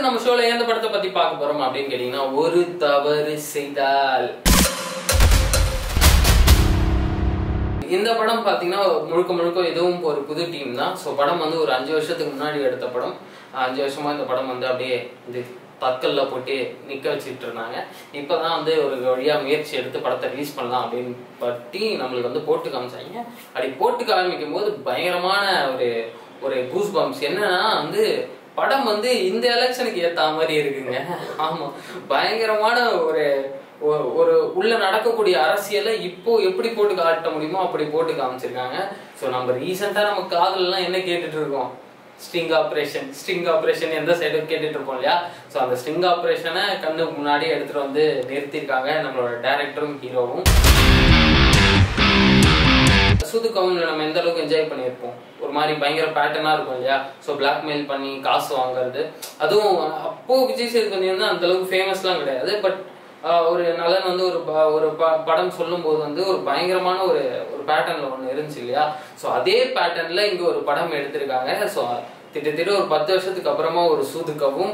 அடுத்து நம்ம ஷோல எந்த படத்தை பத்தி பார்க்க போறோம் அப்படின்னு கேட்டீங்கன்னா ஒரு தவறு செய்தால் இந்த படம் பார்த்தீங்கன்னா முழுக்க முழுக்க இதுவும் ஒரு புது டீம் தான் ஸோ படம் வந்து ஒரு அஞ்சு வருஷத்துக்கு முன்னாடி எடுத்த படம் அஞ்சு வருஷமா இந்த படம் வந்து அப்படியே இந்த தக்கல்ல போட்டு நிக்க வச்சுட்டு இருந்தாங்க இப்போதான் வந்து ஒரு வழியா முயற்சி எடுத்து படத்தை ரிலீஸ் பண்ணலாம் அப்படின்னு பற்றி நம்மளுக்கு வந்து போட்டு காமிச்சாங்க அப்படி போட்டு காமிக்கும் போது பயங்கரமான ஒரு ஒரு கூஸ் பம்ப்ஸ் என்னன்னா வந்து படம் வந்து இந்த எலெக்ஷனுக்கு ஏத்த மாதிரி இருக்குங்க ஆமா பயங்கரமான ஒரு ஒரு- ஒரு உள்ள நடக்கக்கூடிய அரசியலை இப்போ எப்படி போட்டு காட்ட முடியுமோ அப்படி போட்டு காமிச்சிருக்காங்க ஸோ நம்ம ரீசெண்டா நம்ம காதல்லாம் என்ன கேட்டுட்டு இருக்கோம் ஸ்ட்ரிங் ஆப்ரேஷன் ஸ்ட்ரிங் ஆப்ரேஷன் எந்த சைடு கேட்டுட்டு இருப்போம் இல்லையா ஸோ அந்த ஸ்ட்ரிங் ஆப்ரேஷனை கண்ணு முன்னாடி எடுத்துட்டு வந்து நிறுத்தியிருக்காங்க நம்மளோட டேரக்டரும் ஹீரோவும் சூது கவுன்ல நம்ம எந்த அளவுக்கு என்ஜாய் பண்ணியிருப்போம் ஒரு மாதிரி பயங்கர பேட்டர்னா இருக்கும் இல்லையா ஸோ பிளாக்மெயில் பண்ணி காசு வாங்குறது அதுவும் அப்போ விஜய் சேதுபதி வந்து அந்த அளவுக்கு ஃபேமஸ்லாம் கிடையாது பட் ஒரு நலன் வந்து ஒரு ப- ஒரு ப- படம் சொல்லும்போது வந்து ஒரு பயங்கரமான ஒரு ஒரு பேட்டர்ன்ல ஒன்று இருந்துச்சு இல்லையா ஸோ அதே பேட்டர்ன்ல இங்க ஒரு படம் எடுத்திருக்காங்க ஸோ திட்டத்தட்ட ஒரு பத்து வருஷத்துக்கு அப்புறமா ஒரு சூதுக்கவும்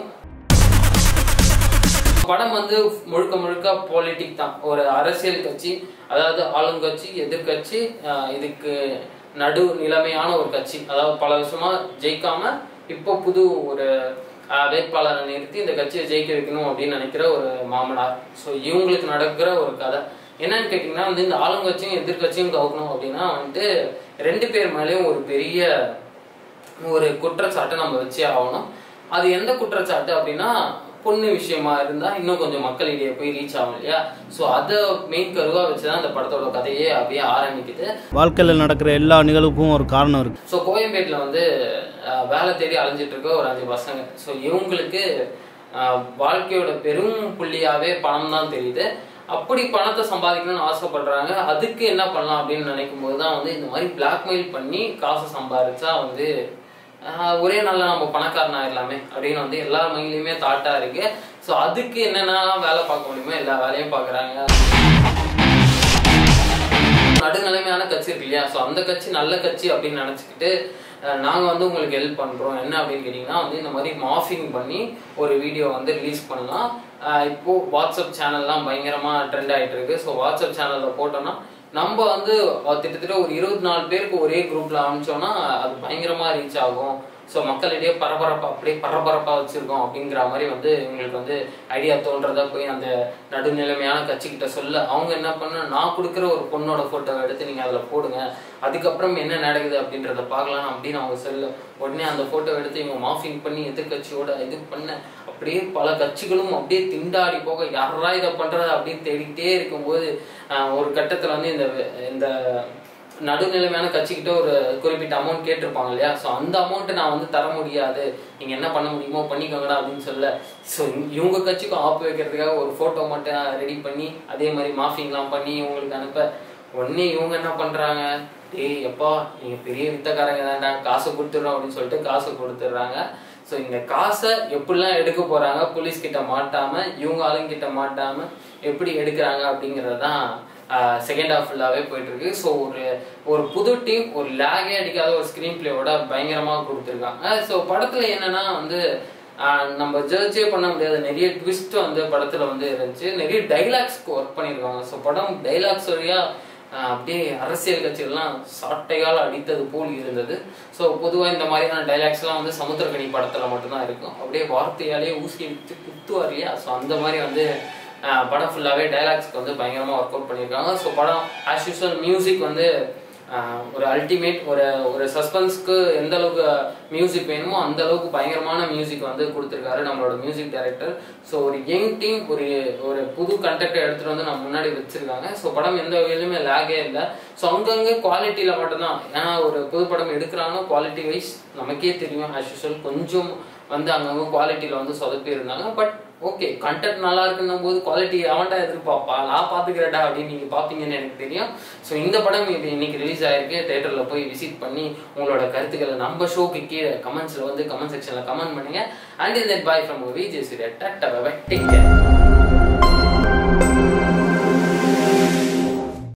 படம் வந்து முழுக்க முழுக்க பாலிட்டிக் தான் ஒரு அரசியல் கட்சி அதாவது ஆளுங்கட்சி எதிர்கட்சி ஆஹ் இதுக்கு நடு நிலைமையான ஒரு கட்சி அதாவது பல வருஷமா ஜெயிக்காம இப்போ புது ஒரு ஆஹ் வேட்பாளரை நிறுத்தி இந்த கட்சியை ஜெயிக்க வைக்கணும் அப்படின்னு நினைக்கிற ஒரு மாமனார் ஸோ இவங்களுக்கு நடக்கிற ஒரு கதை என்னன்னு கேட்டிங்கன்னா வந்து இந்த ஆளுங்கட்சியும் எதிர்கட்சியும் கவுக்கணும் அப்படின்னா வந்துட்டு ரெண்டு பேர் மேலேயும் ஒரு பெரிய ஒரு குற்றச்சாட்டை நம்ம வச்சே ஆகணும் அது எந்த குற்றச்சாட்டு அப்படின்னா பொண்ணு விஷயமா இருந்தா இன்னும் கொஞ்சம் மக்களிடையே போய் ரீச் ஆகும் இல்லையா ஸோ அதை மெயின் கருவா வச்சுதான் அந்த படத்தோட கதையே அப்படியே ஆரம்பிக்குது வாழ்க்கையில் நடக்கிற எல்லா நிகழ்வுக்கும் ஒரு காரணம் இருக்குது ஸோ கோயம்பேட்டில் வந்து அஹ், வேலை தேடி அலைஞ்சிட்டு இருக்க ஒரு அஞ்சு பசங்க ஸோ இவங்களுக்கு அஹ், வாழ்க்கையோட பெரும் புள்ளியாவே பணம் தான் தெரியுது அப்படி பணத்தை சம்பாதிக்கணும்னு ஆசைப்படுறாங்க அதுக்கு என்ன பண்ணலாம் அப்படின்னு நினைக்கும் போது தான் வந்து இந்த மாதிரி பிளாக்மெயில் பண்ணி காசு சம்பாதிச்சா வந்து ஆஹ், ஒரே நாள்ல நம்ம பணக்காரன் ஆயிடலாமே அப்படின்னு வந்து எல்லார் மைண்ட்லயுமே தாட்டா இருக்கு ஸோ அதுக்கு என்னென்ன வேலை பார்க்க முடியுமோ எல்லா வேலையும் பார்க்குறாங்க நடுநிலைமையான கட்சி இருக்கு இல்லையா ஸோ அந்த கட்சி நல்ல கட்சி அப்படின்னு நினச்சிக்கிட்டு நாங்கள் வந்து உங்களுக்கு ஹெல்ப் பண்ணுறோம் என்ன அப்படின்னு கேட்டிங்கன்னா வந்து இந்த மாதிரி மாஃபிங் பண்ணி ஒரு வீடியோ வந்து ரிலீஸ் பண்ணலாம் அஹ் இப்போ வாட்ஸ்அப் சேனல்லாம் பயங்கரமாக ட்ரெண்ட் ஆகிட்டு இருக்கு ஸோ வாட்ஸ்அப் சேனலில் போட்டோம்னா நம்ம வந்து அஹ் கிட்டத்தட்ட ஒரு இருபத்தி நாலு பேருக்கு ஒரே குரூப்பில் அனுப்பிச்சோம்னா அது பயங்கரமாக ரீச் ஆகும் ஸோ மக்களிடையே பரபரப்பா அப்படியே பரபரப்பா வச்சிருக்கோம் அப்படிங்கிற மாதிரி வந்து எங்களுக்கு வந்து ஐடியா தோன்றதா போய் அந்த நடுநிலைமையான கட்சிக்கிட்ட சொல்ல அவங்க என்ன பண்ண நான் கொடுக்குற ஒரு பொண்ணோட போட்டோ எடுத்து நீங்க அதுல போடுங்க அதுக்கப்புறம் என்ன நடக்குது அப்படின்றத பார்க்கலாம் அப்படின்னு அவங்க சொல்ல உடனே அந்த போட்டோ எடுத்து இவங்க மாஃபிங் பண்ணி எதிர்கட்சியோட இது பண்ண அப்படியே பல கட்சிகளும் அப்படியே திண்டாடி போக யாரா இதை பண்றது அப்படின்னு தேடிக்கிட்டே இருக்கும்போது ஆஹ், ஒரு கட்டத்துல வந்து இந்த இந்த நடுநிலைமையான கட்சிக்கிட்ட ஒரு குறிப்பிட்ட அமௌண்ட் கேட்டிருப்பாங்க இல்லையா ஸோ அந்த அமௌண்ட்டை நான் வந்து தர முடியாது நீங்க என்ன பண்ண முடியுமோ பண்ணிக்கோங்கடா அப்படின்னு சொல்ல ஸோ இவங்க கட்சிக்கும் ஆப்பு வைக்கிறதுக்காக ஒரு போட்டோ மட்டும் ரெடி பண்ணி அதே மாதிரி மாஃபிங்லாம் பண்ணி இவங்களுக்கு அனுப்ப உடனே இவங்க என்ன பண்றாங்க டேய் எப்பா நீங்க பெரிய வித்தக்காரங்க தான்டா காசு கொடுத்துடுறோம் அப்படின்னு சொல்லிட்டு காசு கொடுத்துட்றாங்க ஸோ இந்த காசை எப்படிலாம் எடுக்க போறாங்க போலீஸ் கிட்ட மாட்டாம இவங்க ஆளுங்க கிட்ட மாட்டாம எப்படி எடுக்கிறாங்க அப்படிங்கிறது தான் செகண்ட் ஹாஃப் ஃபுல்லாகவே போயிட்டு இருக்கு ஸோ ஒரு ஒரு புது டீம் ஒரு லேகே அடிக்காத ஒரு ஸ்க்ரீன் பிளேயோட பயங்கரமாக கொடுத்துருக்காங்க ஸோ படத்தில் என்னன்னா வந்து ஆஹ் நம்ம ஜட்ஜே பண்ண முடியாத நிறைய ட்விஸ்ட் வந்து படத்தில் வந்து இருந்துச்சு நிறைய டைலாக்ஸ்க்கு ஒர்க் பண்ணியிருக்காங்க ஸோ படம் டைலாக்ஸ் வழியா ஆஹ் அப்படியே அரசியல் கட்சிகள்லாம் சாட்டையால் அடித்தது போல் இருந்தது ஸோ பொதுவாக இந்த மாதிரியான டைலாக்ஸ்லாம் வந்து சமுத்திரக்கனி படத்தில் மட்டும்தான் இருக்கும் அப்படியே வார்த்தையாலே ஊசி எடுத்து குத்துவார் இல்லையா ஸோ அந்த மாதிரி வந்து ஆஹ் படம் ஃபுல்லாகவே டைலாக்ஸ்க்கு வந்து பயங்கரமாக ஒர்க் அவுட் பண்ணியிருக்காங்க ஸோ படம் ஆஸ் யூஸ்வல் மியூசிக் வந்து ஆஹ் ஒரு அல்டிமேட் ஒரு ஒரு சஸ்பென்ஸ்க்கு எந்த அளவுக்கு மியூசிக் வேணுமோ அந்த அளவுக்கு பயங்கரமான மியூசிக் வந்து கொடுத்துருக்காரு நம்மளோட மியூசிக் டைரக்டர் ஸோ ஒரு யங் டீம் ஒரு ஒரு புது கண்டெக்டை எடுத்துட்டு வந்து நம்ம முன்னாடி வச்சிருக்காங்க ஸோ படம் எந்த வகையிலுமே லேகே இல்லை ஸோ அங்கங்கே குவாலிட்டியில் மட்டும்தான் ஏன்னா ஒரு புது படம் எடுக்கிறாங்கன்னா குவாலிட்டி வைஸ் நமக்கே தெரியும் ஆஸ் யூஸ்வல் கொஞ்சம் வந்து அங்கங்க குவாலிட்டியில் வந்து சொதப்பி இருந்தாங்க பட் ஓகே கண்டென்ட் நல்லா இருக்குன்னும் போது குவாலிட்டி அவன்டா எதிர்பார்ப்பா நான் பார்த்துக்கிறேன்டா அப்படின்னு நீங்கள் பார்ப்பீங்கன்னு எனக்கு தெரியும் ஸோ இந்த படம் இது இன்னைக்கு ரிலீஸ் ஆயிருக்கு தேட்டரில் போய் விசிட் பண்ணி உங்களோட கருத்துக்களை நம்ம ஷோக்கு கீழே கமெண்ட்ஸில் வந்து கமெண்ட் செக்ஷனில் கமெண்ட் பண்ணுங்க அண்ட் இந்த boy from Vijay Surya tata take care